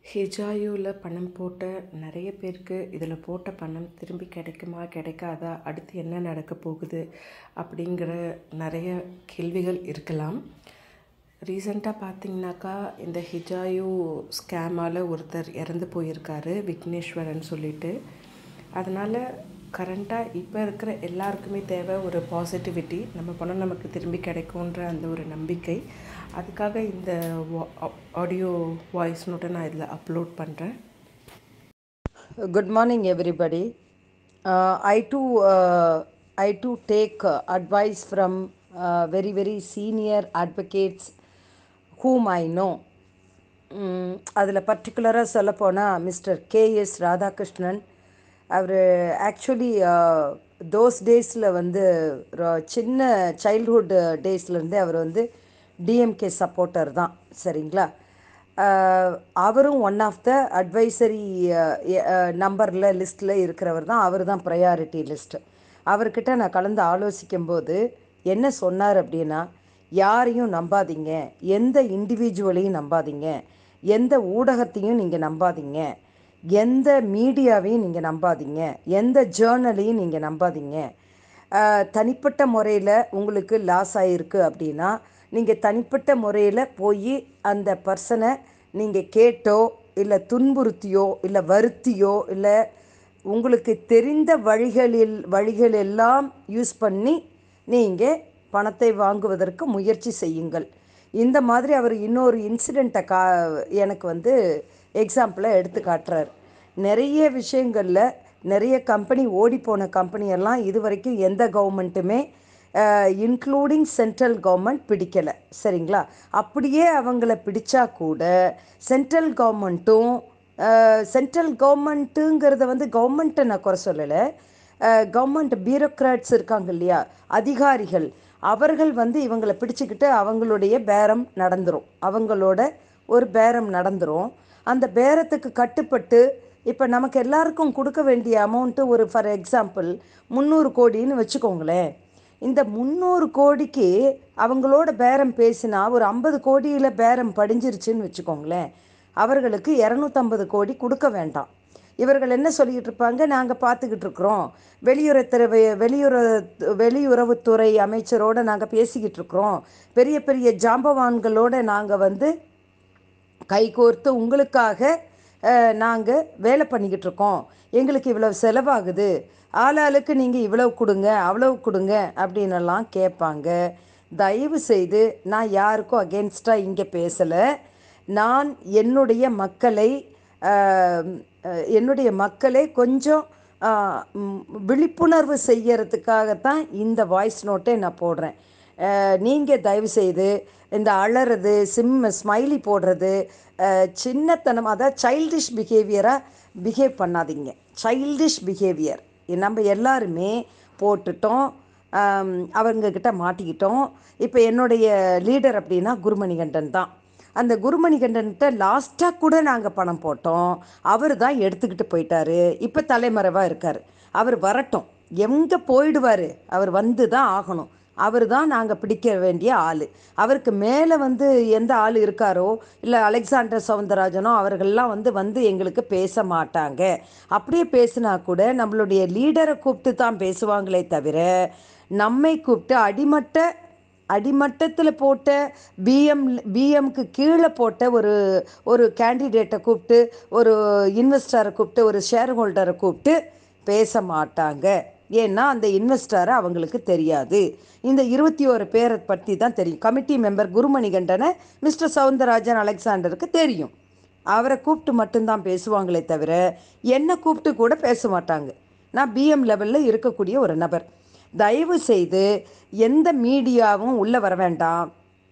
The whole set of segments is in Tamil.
ஹிஜாயோவில் பணம் போட்ட நிறைய பேருக்கு இதில் போட்ட பணம் திரும்பி கிடைக்குமா கிடைக்காதா அடுத்து என்ன நடக்க போகுது அப்படிங்கிற நிறைய கேள்விகள் இருக்கலாம் ரீசெண்டாக பார்த்தீங்கன்னாக்கா இந்த ஹிஜாயு ஸ்கேமால் ஒருத்தர் இறந்து போயிருக்காரு விக்னேஸ்வரன் சொல்லிட்டு அதனால் கரண்ட்டாக இப்போ இருக்கிற எல்லாருக்குமே தேவை ஒரு பாசிட்டிவிட்டி நம்ம பணம் நமக்கு திரும்பி கிடைக்குன்ற அந்த ஒரு நம்பிக்கை அதுக்காக இந்த ஆடியோ வாய்ஸ் நோட்டை நான் இதில் அப்லோட் பண்ணுறேன் Good morning, everybody. Uh, I too, uh, I too take uh, advice from uh, very, very senior advocates whom I know. அதில் பர்டிகுலராக சொல்லப்போனால் மிஸ்டர் கேஎஸ் ராதாகிருஷ்ணன் அவர் ஆக்சுவலி தோஸ் டேஸில் வந்து ரொ- சின்ன சைல்ட்ஹுட் டேஸ்லேருந்தே அவர் வந்து டிஎம்கே சப்போர்ட்டர் தான் சரிங்களா ஆஹ் அவரும் ஒன் ஆஃப் த அட்வைசரி நம்பரில் லிஸ்ட்டில் இருக்கிறவர் தான் அவர் தான் ப்ரையாரிட்டி லிஸ்ட்டு அவர்கிட்ட நான் கலந்து ஆலோசிக்கும் போது என்ன சொன்னார் அப்படின்னா யாரையும் நம்பாதீங்க எந்த இண்டிவிஜுவலையும் நம்பாதீங்க எந்த ஊடகத்தையும் நீங்கள் நம்பாதீங்க எந்த மீடியாவையும் நீங்கள் நம்பாதீங்க எந்த ஜேர்னலையும் நீங்கள் நம்பாதீங்க ஆஹ் தனிப்பட்ட முறையில் உங்களுக்கு லாஸ் ஆகிருக்கு அப்படின்னா நீங்கள் தனிப்பட்ட முறையில் போய் அந்த பர்சனை நீங்கள் கேட்டோ இல்லை துன்புறுத்தியோ இல்லை வருத்தியோ இல்லை உங்களுக்கு தெரிந்த வழிகளில் வழிகள் எல்லாம் யூஸ் பண்ணி நீங்கள் பணத்தை வாங்குவதற்கு முயற்சி செய்யுங்கள் இந்த மாதிரி அவர் இன்னொரு இன்சிடெண்ட்டை கா எனக்கு வந்து எக்ஸாம்பிளை எடுத்து காட்டுறார் நிறைய விஷயங்களில் நிறைய கம்பெனி ஓடிப்போன கம்பெனியெல்லாம் இது வரைக்கும் எந்த கவர்மெண்ட்டுமே இன்க்ளூடிங் சென்ட்ரல் கவர்மெண்ட் பிடிக்கலை சரிங்களா அப்படியே அவங்கள பிடிச்சா கூட சென்ட்ரல் கவர்மெண்ட்டும் சென்ட்ரல் கவர்மெண்ட்டுங்கிறத வந்து கவர்மெண்ட்டை நான் குறை சொல்லலை கவர்மெண்ட் பியூரோக்ராட்ஸ் இருக்காங்க இல்லையா அதிகாரிகள் அவர்கள் வந்து இவங்களை பிடிச்சிக்கிட்டு அவங்களுடைய பேரம் நடந்துரும் அவங்களோட ஒரு பேரம் நடந்துரும் அந்த பேரத்துக்கு கட்டுப்பட்டு இப்போ நமக்கு எல்லாருக்கும் கொடுக்க வேண்டிய அமௌண்ட்டு ஒரு ஃபார் எக்ஸாம்பிள் முந்நூறு கோடின்னு வச்சுக்கோங்களேன் இந்த முந்நூறு கோடிக்கு அவங்களோட பேரம் பேசினா ஒரு ஐம்பது கோடியில் பேரம் படிஞ்சிருச்சுன்னு வச்சுக்கோங்களேன் அவர்களுக்கு இரநூத்தம்பது கோடி கொடுக்க வேண்டாம் இவர்கள் என்ன சொல்லிக்கிட்டு இருப்பாங்க நாங்கள் பார்த்துக்கிட்டு இருக்கிறோம் வெளியுறவுத்துறை வெளியுற வெளியுறவுத்துறை அமைச்சரோட நாங்கள் பேசிக்கிட்டு இருக்கிறோம் பெரிய பெரிய ஜாம்பவான்களோட நாங்கள் வந்து கைகோர்த்து உங்களுக்காக நாங்கள் வேலை பண்ணிக்கிட்டு இருக்கோம் எங்களுக்கு இவ்வளவு செலவாகுது ஆளாளுக்கு நீங்கள் இவ்வளவு கொடுங்க அவ்வளவு கொடுங்க அப்படின்னெல்லாம் கேட்பாங்க தயவு செய்து நான் யாருக்கும் அகேன்ஸ்டாக இங்கே பேசலை நான் என்னுடைய மக்களை ஆஹ், அஹ், என்னுடைய மக்களை கொஞ்சம் ஆஹ், ம், விழிப்புணர்வு செய்யறதுக்காகத்தான் இந்த வாய்ஸ் நோட்டை நான் போடுறேன் நீங்கள் தயவுசெய்து இந்த அலறது சிம் ஸ்மைலி போடுறது அஹ், சின்னத்தனம் அதாவது சைல்டிஷ் பிஹேவியராக பிஹேவ் பண்ணாதீங்க சைல்டிஷ் பிஹேவியர் நம்ம எல்லாருமே போட்டுட்டோம் ஆம், அவங்கக்கிட்ட மாட்டிக்கிட்டோம் இப்போ என்னுடைய லீடர் அப்படின்னா குருமணிகண்டன் தான் அந்த குருமணிகண்டன்கிட்ட லாஸ்ட்டாக கூட நாங்கள் பணம் போட்டோம் அவர் தான் எடுத்துக்கிட்டு போயிட்டாரு இப்போ தலைமறைவாக இருக்கார் அவர் வரட்டும் எங்கே போயிடுவார் அவர் வந்து தான் ஆகணும் அவர் தான் நாங்கள் பிடிக்க வேண்டிய ஆள் அவருக்கு மேலே வந்து எந்த ஆள் இருக்காரோ இல்லை அலெக்சாண்டர் சவுந்தரராஜனோ அவர்கள்லாம் வந்து வந்து எங்களுக்கு பேச மாட்டாங்க அப்படியே பேசினா கூட நம்மளுடைய லீடரை கூப்பிட்டு தான் பேசுவாங்களே தவிர நம்மை கூப்பிட்டு அடிமட்ட அடிமட்டத்தில் போட்ட பிஎம் பிஎம்க்கு கீழே போட்ட ஒரு ஒரு கேண்டிடேட்டை கூப்பிட்டு ஒரு இன்வெஸ்டரை கூப்பிட்டு ஒரு ஷேர் ஹோல்டரை கூப்பிட்டு பேச மாட்டாங்க ஏன்னா அந்த இன்வெஸ்டரை அவங்களுக்கு தெரியாது இந்த இருபத்தி ஒரு பேரை பற்றி தான் தெரியும் கமிட்டி மெம்பர் குருமணிகண்டனை மிஸ்டர் சவுந்தரராஜன் அலெக்சாண்டருக்கு தெரியும் அவரை கூப்பிட்டு மட்டும்தான் பேசுவாங்களே தவிர என்னை கூப்பிட்டு கூட பேச மாட்டாங்க நான் பிஎம் லெவலில் இருக்கக்கூடிய ஒரு நபர் தயவு செய்து எந்த மீடியாவும் உள்ளே வர வேண்டாம்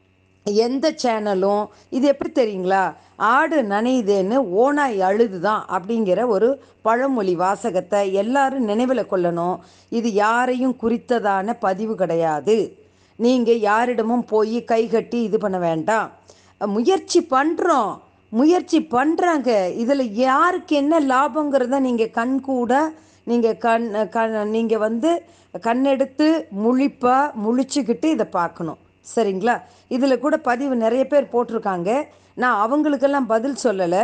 எந்த சேனலும் இது எப்படி தெரியுங்களா ஆடு நனையுதேன்னு ஓனாய் அழுதுதான் அப்படிங்கிற ஒரு பழமொழி வாசகத்தை எல்லாரும் நினைவில் கொள்ளணும் இது யாரையும் குறித்ததான பதிவு கிடையாது நீங்கள் யாரிடமும் போய் கை கட்டி இது பண்ண வேண்டாம் முயற்சி பண்ணுறோம் முயற்சி பண்ணுறாங்க இதில் யாருக்கு என்ன லாபங்கிறத நீங்கள் கண் கூட நீங்கள் கண் கண் நீங்கள் வந்து கண்ணெடுத்து முழிப்பாக முழிச்சுக்கிட்டு இதை பார்க்கணும் சரிங்களா இதில் கூட பதிவு நிறைய பேர் போட்டிருக்காங்க நான் அவங்களுக்கெல்லாம் பதில் சொல்லலை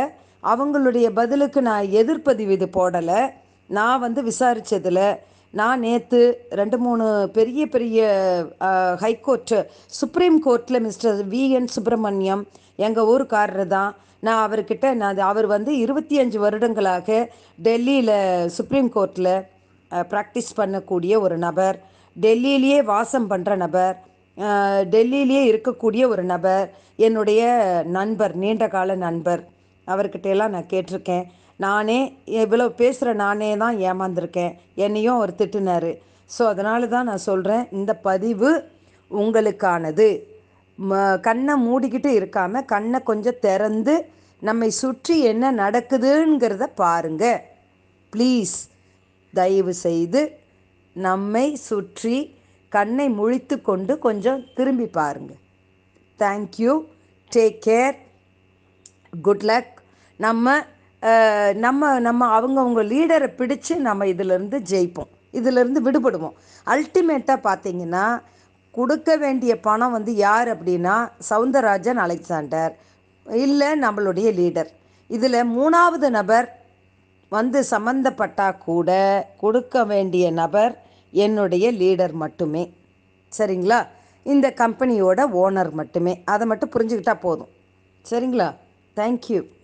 அவங்களுடைய பதிலுக்கு நான் எதிர்ப்பதிவு இது போடலை நான் வந்து விசாரித்ததில் நான் நேற்று ரெண்டு மூணு பெரிய பெரிய ஹைகோர்ட்டு சுப்ரீம் கோர்ட்டில் மிஸ்டர் வி என் சுப்பிரமணியம் எங்கள் ஊருக்காரர் தான் நான் அவர்கிட்ட நான் அவர் வந்து இருபத்தி அஞ்சு வருடங்களாக டெல்லியில் சுப்ரீம் கோர்ட்டில் ப்ராக்டிஸ் பண்ணக்கூடிய ஒரு நபர் டெல்லியிலேயே வாசம் பண்ணுற நபர் அஹ், டெல்லியிலேயே இருக்கக்கூடிய ஒரு நபர் என்னுடைய நண்பர் நீண்ட கால நண்பர் அவர்கிட்ட எல்லாம் நான் கேட்டிருக்கேன் நானே இவ்வளோ பேசுகிற நானே தான் ஏமாந்திருக்கேன் என்னையும் அவர் திட்டினாரு ஸோ அதனால தான் நான் சொல்கிறேன் இந்த பதிவு உங்களுக்கானது ம கண்ணை மூடிக்கிட்டு இருக்காமல் கண்ணை கொஞ்சம் திறந்து நம்மை சுற்றி என்ன நடக்குதுங்கிறத பாருங்க ப்ளீஸ் தயவு செய்து நம்மை சுற்றி கண்ணை முழித்து கொண்டு கொஞ்சம் திரும்பி பாருங்க thank you take care good luck நம்ம அஹ், நம்ம நம்ம அவங்கவுங்க லீடரை பிடிச்சு நம்ம இதிலிருந்து ஜெயிப்போம் இதிலிருந்து விடுபடுவோம் அல்டிமேட்டாக பார்த்தீங்கன்னா கொடுக்க வேண்டிய பணம் வந்து யார் அப்படின்னா சவுந்தரராஜன் அலெக்சாண்டர் இல்லை நம்மளுடைய லீடர் இதில் மூணாவது நபர் வந்து சம்மந்தப்பட்டா கூட கொடுக்க வேண்டிய நபர் என்னுடைய லீடர் மட்டுமே சரிங்களா இந்த கம்பெனியோட ஓனர் மட்டுமே அதை மட்டும் புரிஞ்சுக்கிட்டா போதும் சரிங்களா தேங்க்யூ